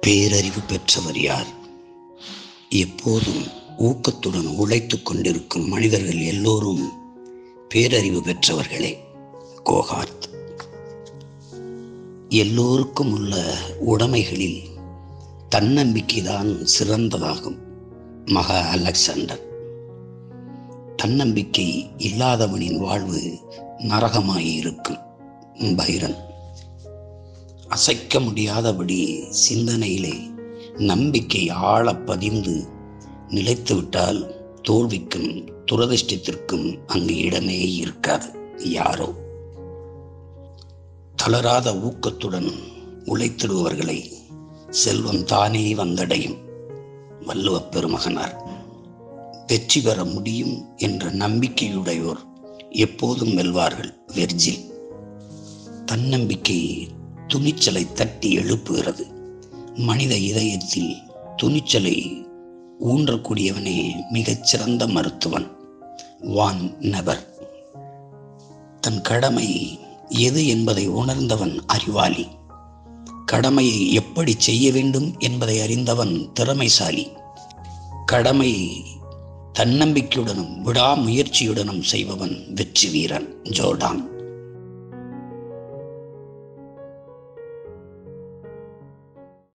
பேரறிவு பெற்றவர் யார் எப்போதும் ஊக்கத்துடன் உழைத்துக் கொண்டிருக்கும் மனிதர்கள் எல்லோரும் பேரறிவு பெற்றவர்களே கோகார்த் எல்லோருக்கும் உள்ள உடைமைகளில் தன்னம்பிக்கைதான் சிறந்ததாகும் மகா அலெக்சாண்டர் தன்னம்பிக்கை இல்லாதவனின் வாழ்வு நரகமாயிருக்கும் பைரன் அசைக்க முடியாதபடி சிந்தனையிலே நம்பிக்கை ஆழ பதிந்து நிலைத்துவிட்டால் தோல்விக்கும் துரதிர்ஷ்டத்திற்கும் அங்கு இடமே இருக்காது யாரோ தளராத ஊக்கத்துடன் உழைத்திடுபவர்களை செல்வம் தானே வந்தடையும் வள்ளுவ பெருமகனார் வெற்றி பெற முடியும் என்ற நம்பிக்கையுடையோர் எப்போதும் வெல்வார்கள் வெர்ஜில் தன்னம்பிக்கை துணிச்சலை தட்டி எழுப்புகிறது மனித இதயத்தில் துணிச்சலை ஊன்றக்கூடியவனே மிகச்சிறந்த மருத்துவன் வான் நபர் தன் கடமை எது என்பதை உணர்ந்தவன் அறிவாளி கடமையை எப்படி செய்ய வேண்டும் என்பதை அறிந்தவன் திறமைசாலி கடமையை தன்னம்பிக்கையுடனும் விடாமுயற்சியுடனும் செய்பவன் வெற்றி வீரன் ஜோர்டான்